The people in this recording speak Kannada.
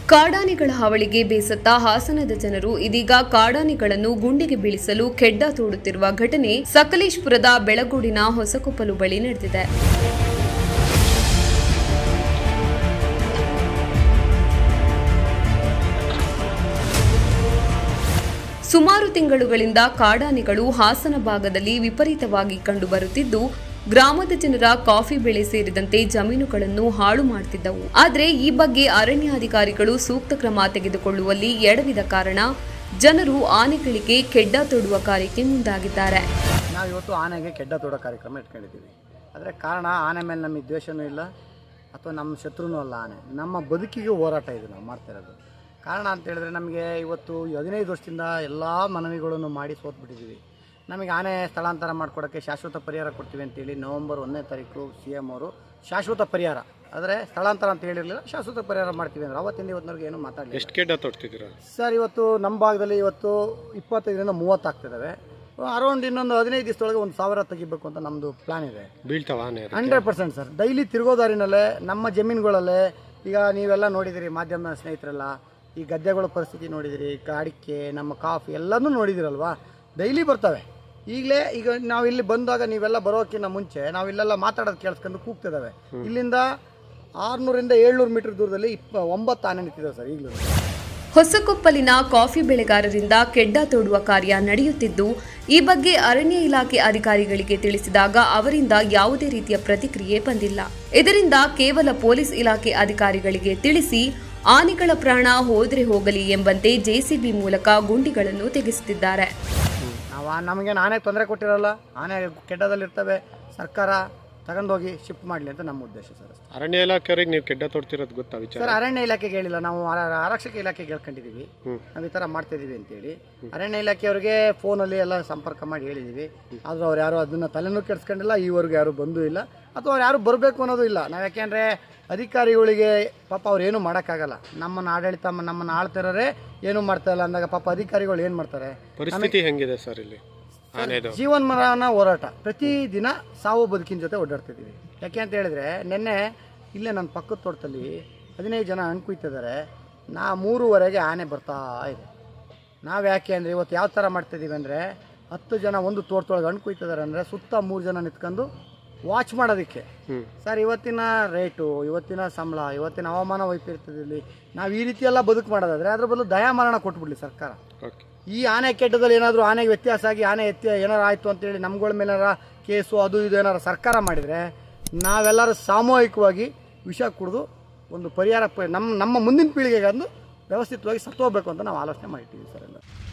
ಕಾಡಾನೆಗಳ ಹಾವಳಿಗೆ ಬೇಸತ್ತ ಹಾಸನದ ಜನರು ಇದೀಗ ಕಾಡಾನೆಗಳನ್ನು ಗುಂಡಿಗೆ ಬೀಳಿಸಲು ಕೆಡ್ಡ ತೋಡುತ್ತಿರುವ ಘಟನೆ ಸಕಲೇಶ್ಪುರದ ಬೆಳಗೋಡಿನ ಹೊಸಕೊಪ್ಪಲು ಬಳಿ ನಡೆದಿದೆ ಸುಮಾರು ತಿಂಗಳುಗಳಿಂದ ಕಾಡಾನೆಗಳು ಹಾಸನ ಭಾಗದಲ್ಲಿ ವಿಪರೀತವಾಗಿ ಕಂಡುಬರುತ್ತಿದ್ದು ಗ್ರಾಮದ ಜನರ ಕಾಫಿ ಬೆಳೆ ಸೇರಿದಂತೆ ಜಮೀನುಗಳನ್ನು ಹಾಳು ಮಾಡುತ್ತಿದ್ದವು ಆದರೆ ಈ ಬಗ್ಗೆ ಅರಣ್ಯಾಧಿಕಾರಿಗಳು ಸೂಕ್ತ ಕ್ರಮ ತೆಗೆದುಕೊಳ್ಳುವಲ್ಲಿ ಎಡವಿದ ಕಾರಣ ಜನರು ಆನೆಗಳಿಗೆ ಕೆಡ್ಡ ತೊಡುವ ಕಾರ್ಯಕ್ಕೆ ಮುಂದಾಗಿದ್ದಾರೆ ನಾವು ಇವತ್ತು ಆನೆಗೆ ಕೆಡ್ಡ ತೋಡೋ ಕಾರ್ಯಕ್ರಮ ಇಟ್ಕೊಂಡಿದ್ದೀವಿ ಆದರೆ ಕಾರಣ ಆನೆ ಮೇಲೆ ನಮಗೆ ದ್ವೇಷನೂ ಇಲ್ಲ ಅಥವಾ ನಮ್ಮ ಶತ್ರುನೂ ಅಲ್ಲ ಆನೆ ನಮ್ಮ ಬದುಕಿಗೆ ಹೋರಾಟ ಇದು ನಾವು ಮಾಡ್ತಾ ಇರೋದು ಕಾರಣ ಅಂತ ಹೇಳಿದ್ರೆ ನಮಗೆ ಇವತ್ತು ಈ ಹದಿನೈದು ವರ್ಷದಿಂದ ಎಲ್ಲ ಮನವಿಗಳನ್ನು ಮಾಡಿ ಸೋತ್ಬಿಟ್ಟಿದ್ದೀವಿ ನಮಗೆ ಆನೆ ಸ್ಥಳಾಂತರ ಮಾಡಿಕೊಡೋಕ್ಕೆ ಶಾಶ್ವತ ಪರಿಹಾರ ಕೊಡ್ತೀವಿ ಅಂತೇಳಿ ನವೆಂಬರ್ ಒಂದನೇ ತಾರೀಕು ಸಿ ಎಮ್ ಅವರು ಶಾಶ್ವತ ಪರಿಹಾರ ಆದರೆ ಸ್ಥಳಾಂತರ ಅಂತ ಹೇಳಿರಲಿಲ್ಲ ಶಾಶ್ವತ ಪರಿಹಾರ ಮಾಡ್ತೀವಿ ಅಂದ್ರೆ ಅವತ್ತಿಂದ ಇವತ್ತಿನವರೆಗೆ ಏನು ಮಾತಾಡಲಿಲ್ಲ ಎಷ್ಟು ಕೆಡ್ಡ ತೊಡ್ತಿದ್ದೀರಾ ಸರ್ ಇವತ್ತು ನಮ್ಮ ಭಾಗದಲ್ಲಿ ಇವತ್ತು ಇಪ್ಪತ್ತೈದರಿಂದ ಮೂವತ್ತು ಆಗ್ತಿದ್ದಾವೆ ಅರೌಂಡ್ ಇನ್ನೊಂದು ಹದಿನೈದು ದಿವಸದೊಳಗೆ ಒಂದು ಸಾವಿರ ತೆಗಿಬೇಕು ಅಂತ ನಮ್ಮದು ಪ್ಲಾನ್ ಇದೆ ಬೀಳ್ತಾವ ಆನೆ ಅದಕ್ಕೆ? ಹಂಡ್ರೆಡ್ ಪರ್ಸೆಂಟ್ ಸರ್ ಡೈಲಿ ತಿರುಗೋದಾರಿನಲ್ಲೇ ನಮ್ಮ ಜಮೀನುಗಳಲ್ಲೇ ಈಗ ನೀವೆಲ್ಲ ನೋಡಿದಿರಿ ಮಾಧ್ಯಮ ಸ್ನೇಹಿತರೆಲ್ಲ ಈ ಗದ್ದೆಗಳ ಪರಿಸ್ಥಿತಿ ನೋಡಿದಿರಿ ಈಗ ಅಡಿಕೆ ನಮ್ಮ ಕಾಫಿ ಎಲ್ಲನೂ ನೋಡಿದಿರಲ್ವಾ ಡೈಲಿ ಬರ್ತವೆ ಈಗಲೇ ಈಗ ನಾವು ಇಲ್ಲಿ ಬಂದಾಗ ನೀವೆಲ್ಲ ಬರೋಕ್ಕಿಂತ ಮುಂಚೆ ನಾವು ಇಲ್ಲೆಲ್ಲ ಮಾತಾಡೋದು ಕೇಳಿಸ್ಕೊಂಡು ಕೂಗ್ತಿದ್ದಾವೆ ಇಲ್ಲಿಂದ ಆರುನೂರಿಂದ ಏಳ್ನೂರು ಮೀಟರ್ ದೂರದಲ್ಲಿ ಇಪ್ಪ ಒಂಬತ್ತು ಆನೆ ನಿಂತಿದ್ದಾವೆ ಸರ್ ಈಗಲೂ ಹೊಸಕೊಪ್ಪಲಿನ ಕಾಫಿ ಬೆಳೆಗಾರರಿಂದ ಕೆಡ್ಡ ತೋಡುವ ಕಾರ್ಯ ನಡೆಯುತ್ತಿದ್ದು ಈ ಬಗ್ಗೆ ಅರಣ್ಯ ಇಲಾಖೆ ಅಧಿಕಾರಿಗಳಿಗೆ ತಿಳಿಸಿದಾಗ ಅವರಿಂದ ಯಾವುದೇ ರೀತಿಯ ಪ್ರತಿಕ್ರಿಯೆ ಬಂದಿಲ್ಲ ಇದರಿಂದ ಕೇವಲ ಪೊಲೀಸ್ ಇಲಾಖೆ ಅಧಿಕಾರಿಗಳಿಗೆ ತಿಳಿಸಿ ಆನೆಗಳ ಪ್ರಾಣ ಹೋದ್ರೆ ಹೋಗಲಿ ಎಂಬಂತೆ ಜೆಸಿಬಿ ಮೂಲಕ ಗುಂಡಿಗಳನ್ನು ತೆಗೆಸುತ್ತಿದ್ದಾರೆ ನಾವು ಆ- ನಮಗೆ ಆನೆ ತೊಂದರೆ ಕೊಟ್ಟಿರಲ್ಲ ಆನೆ ಕೆಡ್ಡದಲ್ಲಿರ್ತವೆ ಸರ್ಕಾರ ತಗೊಂಡೋಗಿ ಶಿಫ್ಟ್ ಮಾಡಲಿ ಅಂತ ನಮ್ಮ ಉದ್ದೇಶ ಸರ್ ಅಷ್ಟೇ. ಅರಣ್ಯ ಇಲಾಖೆಯವ್ರಿಗೆ ನೀವು ಕೆಡ್ಡ ತೊಡ್ತಿರೋದು ಗೊತ್ತಾ ವಿಚಾರ ಸರ್ ಅರಣ್ಯ ಇಲಾಖೆಗೆ ಹೇಳಿಲ್ಲ ನಾವು ಆರ- ಆರಕ್ಷಕ ಇಲಾಖೆಗೆ ಹೇಳ್ಕೊಂಡಿದ್ದೀವಿ ಹ್ಮ್. ನಾವು ಈ ಥರ ಮಾಡ್ತಾ ಇದೀವಿ ಅಂತೇಳಿ ಅರಣ್ಯ ಇಲಾಖೆಯವ್ರಿಗೆ ಫೋನಲ್ಲಿ ಎಲ್ಲ ಸಂಪರ್ಕ ಮಾಡಿ ಹೇಳಿದ್ದೀವಿ ಆದರೂ ಅವ್ರು ಯಾರು ಅದನ್ನು ತಲೆನೂ ಕೆಡಿಸ್ಕೊಂಡಿಲ್ಲ ಈವರೆಗೂ ಯಾರು ಬಂದೂ ಇಲ್ಲ ಅಥವಾ ಅವ್ರು ಯಾರು ಬರಬೇಕು ಅನ್ನೋದು ಇಲ್ಲ ನಾವು ಯಾಕೆಂದರೆ ಅಧಿಕಾರಿಗಳಿಗೆ ಪಾಪ ಅವ್ರು ಏನೂ ಮಾಡೋಕ್ಕಾಗಲ್ಲ ನಮ್ಮನ್ನು ಆಡಳಿತ ನಮ್ಮನ್ನು ಆಳ್ತಿರೋರೇ ಏನೂ ಮಾಡ್ತಾ ಇಲ್ಲ ಅಂದಾಗ ಪಾಪ ಅಧಿಕಾರಿಗಳು ಏನು ಮಾಡ್ತಾರೆ ಪರಿಸ್ಥಿತಿ ಹೆಂಗಿದೆ ಸರ್ ಇಲ್ಲಿ ಆನೆದು ಜೀವನ್ ಮರಣ ಹೋರಾಟ ಪ್ರತಿದಿನ ಸಾವು ಬದುಕಿನ ಜೊತೆ ಓಡಾಡ್ತಿದ್ದೀವಿ ಯಾಕೆ ಅಂತ ಹೇಳಿದ್ರೆ ನಿನ್ನೆ ಇಲ್ಲೇ ನನ್ನ ಪಕ್ಕದ ತೋಟದಲ್ಲಿ ಹದಿನೈದು ಜನ ಹಣ್ಣು ಕುಯ್ತಿದ್ದಾರೆ ನಾ ಮೂರುವರೆಗೆ ಆನೆ ಬರ್ತಾ ಇದೆ ನಾವು ಯಾಕೆ ಅಂದರೆ ಇವತ್ತು ಯಾವ ಥರ ಮಾಡ್ತಿದ್ದೀವಿ ಅಂದರೆ ಹತ್ತು ಜನ ಒಂದು ತೋಟದೊಳಗೆ ಹಣ್ಣು ಕುಯ್ತಿದ್ದಾರೆ ಅಂದರೆ ಸುತ್ತ ಮೂರು ಜನ ನಿಂತ್ಕೊಂಡು ವಾಚ್ ಮಾಡೋದಕ್ಕೆ ಹ್ಮ್ ಸರ್ ಇವತ್ತಿನ ರೇಟು ಇವತ್ತಿನ ಸಂಬಳ ಇವತ್ತಿನ ಹವಾಮಾನ ವೈಪರೀತ್ಯದಲ್ಲಿ ನಾವು ಈ ರೀತಿ ಎಲ್ಲ ಬದುಕು ಮಾಡೋದಾದ್ರೆ ಅದ್ರ ಬದಲು ದಯಾಮರಣ ಕೊಟ್ಬಿಡ್ಲಿ ಸರ್ಕಾರ ಓಕೆ ಈ ಆನೆ ಕೆಟ್ಟದಲ್ಲಿ ಏನಾದರೂ ಆನೆಗೆ ವ್ಯತ್ಯಾಸ ಆಗಿ ಆನೆ ಎತ್ತಿ ಏನಾರು ಆಯಿತು ಅಂತೇಳಿ ನಮ್ಗಳ ಮೇಲೆ ಕೇಸು ಅದು ಇದು ಏನಾರು ಸರ್ಕಾರ ಮಾಡಿದರೆ ನಾವೆಲ್ಲರೂ ಸಾಮೂಹಿಕವಾಗಿ ವಿಷ ಕುಡಿದು ಒಂದು ಪರಿಹಾರ ಪ ನಮ್ಮ ನಮ್ಮ ಮುಂದಿನ ಪೀಳಿಗೆಗೆ ಒಂದು ವ್ಯವಸ್ಥಿತವಾಗಿ ಸತ್ತೋಗ್ಬೇಕು ಅಂತ ನಾವು ಆಲೋಚನೆ ಮಾಡಿಟ್ಟಿದ್ದೀವಿ ಸರ್ ಎಲ್ಲ